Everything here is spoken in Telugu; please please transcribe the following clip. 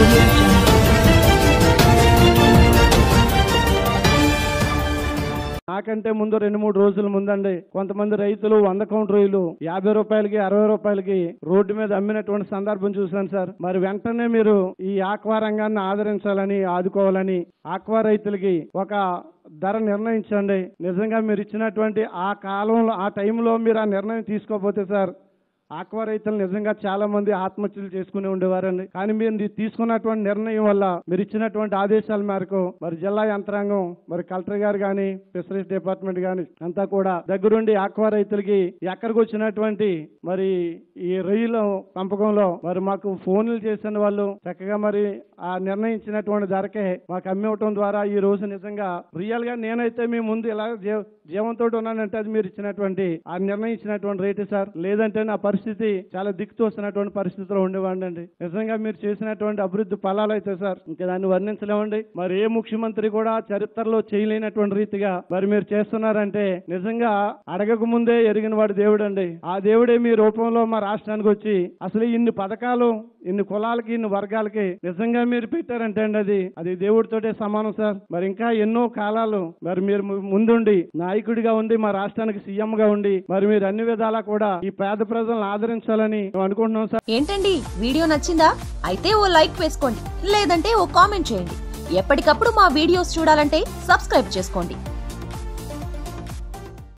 audio jungle. నాకంటే ముందు రెండు మూడు రోజుల ముందండి కొంతమంది రైతులు వంద కౌంట్ రొయ్యలు యాభై రూపాయలకి అరవై రూపాయలకి రోడ్డు మీద అమ్మినటువంటి సందర్భం చూశాను సార్ మరి వెంటనే మీరు ఈ ఆక్వా రంగాన్ని ఆదరించాలని ఆదుకోవాలని ఆక్వా రైతులకి ఒక ధర నిర్ణయించండి నిజంగా మీరు ఇచ్చినటువంటి ఆ కాలంలో ఆ టైంలో మీరు ఆ నిర్ణయం తీసుకోకపోతే సార్ ఆక్వా రైతులు నిజంగా చాలా మంది ఆత్మహత్యలు చేసుకుని ఉండేవారండి కానీ మీరు ఇది తీసుకున్నటువంటి నిర్ణయం వల్ల మీరు ఇచ్చినటువంటి ఆదేశాల మేరకు మరి జిల్లా యంత్రాంగం మరి కలెక్టర్ గారు కానీ ఫిషరీస్ డిపార్ట్మెంట్ కానీ అంతా కూడా దగ్గరుండి ఆక్వా రైతులకి ఎక్కడికి వచ్చినటువంటి మరి ఈ రొయ్యల పెంపకంలో మరి మాకు ఫోన్లు చేసిన వాళ్ళు చక్కగా మరి ఆ నిర్ణయించినటువంటి ధరకే మాకు అమ్మివ్వటం ద్వారా ఈ రోజు నిజంగా రియల్ గా నేనైతే మీ ముందు ఇలా జీవ- జీవంతో ఉన్నానంటే అది మీరు ఇచ్చినటువంటి ఆ నిర్ణయించినటువంటి రేటు సార్ లేదంటే నా పరిస్థితి చాలా దిక్కుతోసినటువంటి పరిస్థితిలో ఉండేవాడినండి నిజంగా మీరు చేసినటువంటి అభివృద్ధి ఫలాలు అయితే సార్ ఇంకా దాన్ని వర్ణించలేమండి మరి ఏ ముఖ్యమంత్రి కూడా చరిత్రలో చేయలేనటువంటి రీతిగా మరి మీరు చేస్తున్నారంటే నిజంగా అడగక ముందే ఎరిగిన వాడు దేవుడు అండి ఆ దేవుడే మీ రూపంలో మా రాష్ట్రానికి వచ్చి అసలు ఇన్ని పథకాలు ఇన్ని కులాలకి ఇన్ని వర్గాలకి నిజంగా మీరు పెట్టారంటే అండి అది అది దేవుడితోటే సమానం సార్ మరి ఇంకా ఎన్నో కాలాలు మరి మీరు ము- ముందుండి నాయకుడిగా ఉండి మా రాష్ట్రానికి సీఎం గా ఉండి మరి మీరు అన్ని విధాలా కూడా ఈ పేద ప్రజలను ఆదరించాలని మేము అనుకుంటున్నాం సార్ ఏంటండి వీడియో నచ్చిందా అయితే ఓ లైక్ వేసుకోండి లేదంటే ఓ కామెంట్ చేయండి ఎప్పటికప్పుడు మా వీడియోస్ చూడాలంటే సబ్స్క్రైబ్ చేసుకోండి